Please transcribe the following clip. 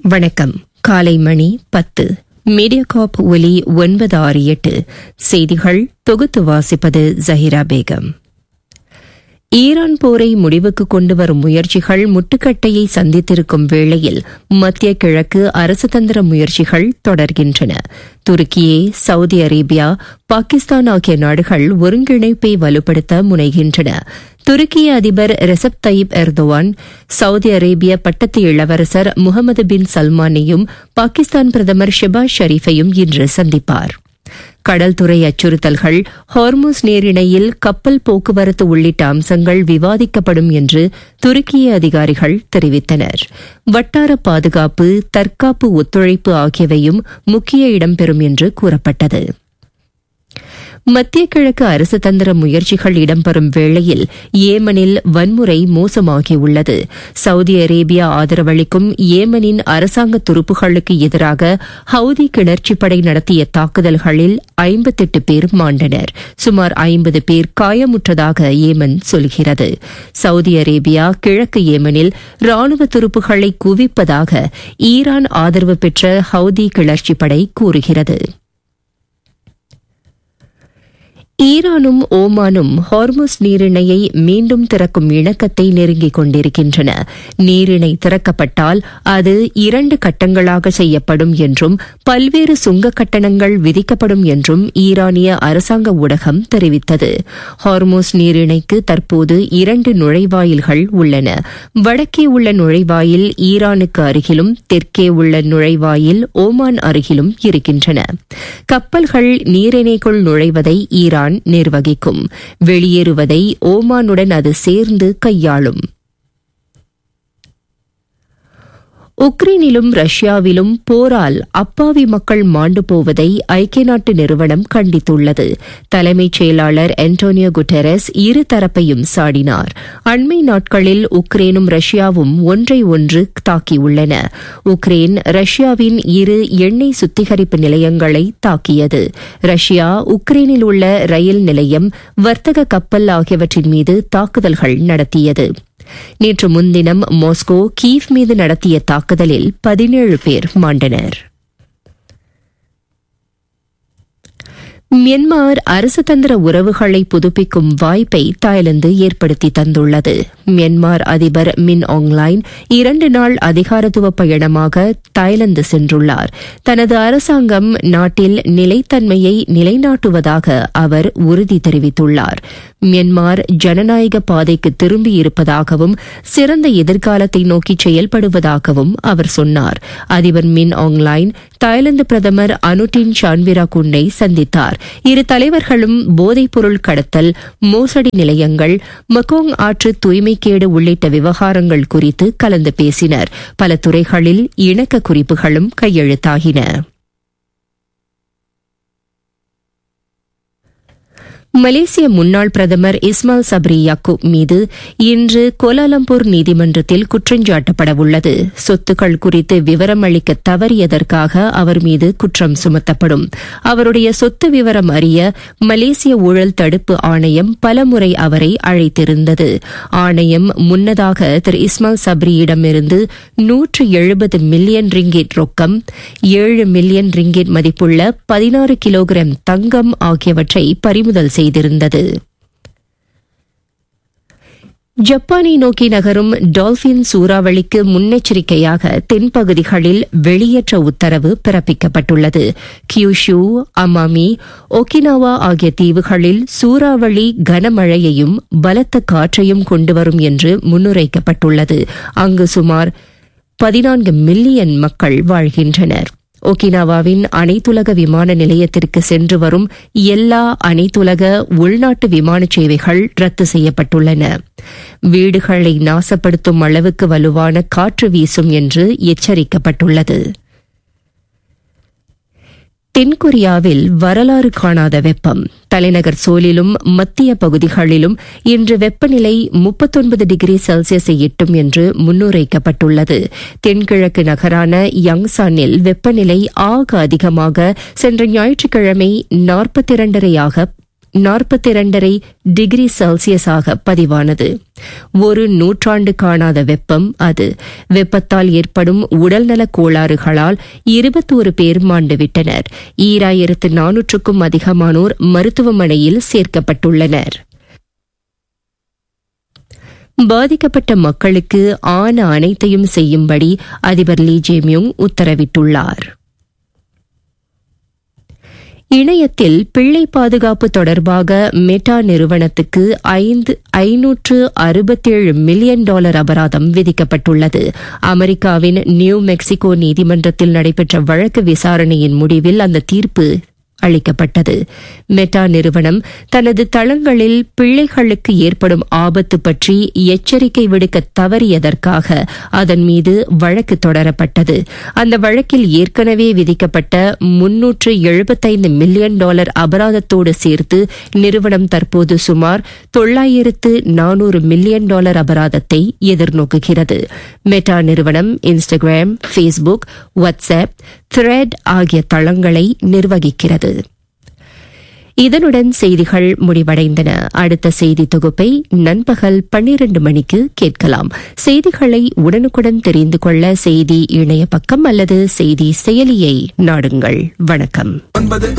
வணக்கம் காலை மணி பத்து மீடியாகாப் ஒலி ஒன்பது ஆறு எட்டு செய்திகள் தொகுத்து வாசிப்பது ஜஹிரா பேகம் ஈரான் போரை முடிவுக்கு கொண்டு வரும் முயற்சிகள் முட்டுக்கட்டையை சந்தித்திருக்கும் வேளையில் மத்திய கிழக்கு அரசுதந்திர முயற்சிகள் தொடர்கின்றன துருக்கியே சவுதி அரேபியா பாகிஸ்தான் ஆகிய நாடுகள் ஒருங்கிணைப்பை வலுப்படுத்த முனைகின்றன துருக்கிய அதிபர் ரெசப் தயிப் எர்தோவான் சவுதி அரேபிய பட்டத்து இளவரசர் முகமது பின் சல்மானையும் பாகிஸ்தான் பிரதமர் ஷெபாஸ் ஷெரீஃபையும் இன்று சந்திப்பார் கடல்துறை அச்சுறுத்தல்கள் ஹார்மோஸ் நீரிணையில் கப்பல் போக்குவரத்து உள்ளிட்ட அம்சங்கள் விவாதிக்கப்படும் என்று துருக்கிய அதிகாரிகள் தெரிவித்தனர் வட்டார பாதுகாப்பு தற்காப்பு ஒத்துழைப்பு ஆகியவையும் முக்கிய இடம்பெறும் என்று கூறப்பட்டது மத்திய கிழக்கு அரசு தந்திர முயற்சிகள் இடம்பெறும் வேளையில் ஏமனில் வன்முறை மோசமாகியுள்ளது சவுதி அரேபியா ஆதரவளிக்கும் ஏமனின் அரசாங்க துருப்புகளுக்கு எதிராக ஹவுதி கிளர்ச்சிப்படை நடத்திய தாக்குதல்களில் ஐம்பத்தெட்டு பேர் மாண்டனர் சுமார் ஐம்பது பேர் காயமுற்றதாக ஏமன் சொல்கிறது சவுதி அரேபியா கிழக்கு ஏமனில் ராணுவ துருப்புகளை குவிப்பதாக ஈரான் ஆதரவு பெற்ற ஹவுதி கிளர்ச்சிப்படை கூறுகிறது ஈரானும் ஓமானும் ஹார்முஸ் நீரிணையை மீண்டும் திறக்கும் இணக்கத்தை நெருங்கிக் கொண்டிருக்கின்றன நீரிணை திறக்கப்பட்டால் அது இரண்டு கட்டங்களாக செய்யப்படும் என்றும் பல்வேறு சுங்க கட்டணங்கள் விதிக்கப்படும் என்றும் ஈரானிய அரசாங்க ஊடகம் தெரிவித்தது ஹார்மோஸ் நீரிணைக்கு தற்போது இரண்டு நுழைவாயில்கள் உள்ளன வடக்கே உள்ள நுழைவாயில் ஈரானுக்கு அருகிலும் தெற்கே உள்ள நுழைவாயில் ஓமான் அருகிலும் இருக்கின்றன கப்பல்கள் நீரிணைக்குள் நுழைவதை ஈரான் ஈரான் நிர்வகிக்கும் வெளியேறுவதை ஓமானுடன் அது சேர்ந்து கையாளும் உக்ரைனிலும் ரஷ்யாவிலும் போரால் அப்பாவி மக்கள் மாண்டு போவதை ஐக்கிய நாட்டு நிறுவனம் கண்டித்துள்ளது தலைமைச் செயலாளர் அன்டோனியோ குட்டெரஸ் இரு தரப்பையும் சாடினார் அண்மை நாட்களில் உக்ரைனும் ரஷ்யாவும் ஒன்றை ஒன்று தாக்கியுள்ளன உக்ரைன் ரஷ்யாவின் இரு எண்ணெய் சுத்திகரிப்பு நிலையங்களை தாக்கியது ரஷ்யா உக்ரைனில் உள்ள ரயில் நிலையம் வர்த்தக கப்பல் ஆகியவற்றின் மீது தாக்குதல்கள் நடத்தியது நேற்று முன்தினம் மாஸ்கோ கீவ் மீது நடத்திய தாக்குதலில் பதினேழு பேர் மாண்டனர் மியன்மார் அரசுதந்திர உறவுகளை புதுப்பிக்கும் வாய்ப்பை தாய்லாந்து ஏற்படுத்தி தந்துள்ளது மியன்மார் அதிபர் மின் ஆங்லைன் இரண்டு நாள் அதிகாரத்துவ பயணமாக தாய்லாந்து சென்றுள்ளார் தனது அரசாங்கம் நாட்டில் நிலைத்தன்மையை நிலைநாட்டுவதாக அவர் உறுதி தெரிவித்துள்ளார் மியன்மார் ஜனநாயக பாதைக்கு திரும்பியிருப்பதாகவும் சிறந்த எதிர்காலத்தை நோக்கி செயல்படுவதாகவும் அவர் சொன்னார் அதிபர் மின் ஆங்லைன் தாய்லாந்து பிரதமர் அனுட்டின் சான்விரா குண்டை சந்தித்தார் இரு தலைவர்களும் போதைப்பொருள் கடத்தல் மோசடி நிலையங்கள் மகோங் ஆற்று தூய்மைக்கேடு உள்ளிட்ட விவகாரங்கள் குறித்து கலந்து பேசினர் பல துறைகளில் இணக்க குறிப்புகளும் கையெழுத்தாகின மலேசிய முன்னாள் பிரதமர் இஸ்மால் சப்ரி யாக்கூப் மீது இன்று கோலாலம்பூர் நீதிமன்றத்தில் குற்றஞ்சாட்டப்படவுள்ளது சொத்துக்கள் குறித்து விவரம் அளிக்க தவறியதற்காக அவர் மீது குற்றம் சுமத்தப்படும் அவருடைய சொத்து விவரம் அறிய மலேசிய ஊழல் தடுப்பு ஆணையம் பலமுறை அவரை அழைத்திருந்தது ஆணையம் முன்னதாக திரு இஸ்மால் சப்ரியிடமிருந்து நூற்று எழுபது மில்லியன் ரிங்கெட் ரொக்கம் ஏழு மில்லியன் ரிங்கெட் மதிப்புள்ள பதினாறு கிலோகிராம் தங்கம் ஆகியவற்றை பறிமுதல் செய்து செய்திருந்தது ஜப்பானை நோக்கி நகரும் டால்பின் சூறாவளிக்கு முன்னெச்சரிக்கையாக தென்பகுதிகளில் வெளியேற்ற உத்தரவு பிறப்பிக்கப்பட்டுள்ளது கியூஷு அமாமி ஒகினாவா ஆகிய தீவுகளில் சூறாவளி கனமழையையும் பலத்த காற்றையும் கொண்டுவரும் என்று முன்னுரைக்கப்பட்டுள்ளது அங்கு சுமார் பதினான்கு மில்லியன் மக்கள் வாழ்கின்றனர் ஒகினாவாவின் அனைத்துலக விமான நிலையத்திற்கு சென்று வரும் எல்லா அனைத்துலக உள்நாட்டு விமான சேவைகள் ரத்து செய்யப்பட்டுள்ளன வீடுகளை நாசப்படுத்தும் அளவுக்கு வலுவான காற்று வீசும் என்று எச்சரிக்கப்பட்டுள்ளது தென்கொரியாவில் வரலாறு காணாத வெப்பம் தலைநகர் சோலிலும் மத்திய பகுதிகளிலும் இன்று வெப்பநிலை முப்பத்தொன்பது டிகிரி செல்சியஸை எட்டும் என்று முன்னுரைக்கப்பட்டுள்ளது தென்கிழக்கு நகரான யங்சானில் வெப்பநிலை ஆக அதிகமாக சென்ற ஞாயிற்றுக்கிழமை நாற்பத்தி இரண்டரையாக நாற்பத்தி இரண்டரை டிகிரி செல்சியஸாக பதிவானது ஒரு நூற்றாண்டு காணாத வெப்பம் அது வெப்பத்தால் ஏற்படும் உடல்நலக் கோளாறுகளால் இருபத்தோரு பேர் மாண்டுவிட்டனர் ஈராயிரத்து நானூற்றுக்கும் அதிகமானோர் மருத்துவமனையில் சேர்க்கப்பட்டுள்ளனர் பாதிக்கப்பட்ட மக்களுக்கு ஆன அனைத்தையும் செய்யும்படி அதிபர் லீ ஜேமியோங் உத்தரவிட்டுள்ளார் இணையத்தில் பிள்ளை பாதுகாப்பு தொடர்பாக மெட்டா நிறுவனத்துக்கு ஐந்து ஐநூற்று அறுபத்தேழு மில்லியன் டாலர் அபராதம் விதிக்கப்பட்டுள்ளது அமெரிக்காவின் நியூ மெக்சிகோ நீதிமன்றத்தில் நடைபெற்ற வழக்கு விசாரணையின் முடிவில் அந்த தீர்ப்பு அளிக்கப்பட்டது மெட்டா நிறுவனம் தனது தளங்களில் பிள்ளைகளுக்கு ஏற்படும் ஆபத்து பற்றி எச்சரிக்கை விடுக்க தவறியதற்காக அதன் மீது வழக்கு தொடரப்பட்டது அந்த வழக்கில் ஏற்கனவே விதிக்கப்பட்ட முன்னூற்று எழுபத்தைந்து மில்லியன் டாலர் அபராதத்தோடு சேர்த்து நிறுவனம் தற்போது சுமார் தொள்ளாயிரத்து நானூறு மில்லியன் டாலர் அபராதத்தை எதிர்நோக்குகிறது மெட்டா நிறுவனம் இன்ஸ்டாகிராம் ஃபேஸ்புக் வாட்ஸ்அப் த்ரெட் ஆகிய தளங்களை நிர்வகிக்கிறது இதனுடன் செய்திகள் முடிவடைந்தன அடுத்த செய்தி தொகுப்பை நண்பகல் பன்னிரண்டு மணிக்கு கேட்கலாம் செய்திகளை உடனுக்குடன் தெரிந்து கொள்ள செய்தி இணைய பக்கம் அல்லது செய்தி செயலியை நாடுங்கள் வணக்கம்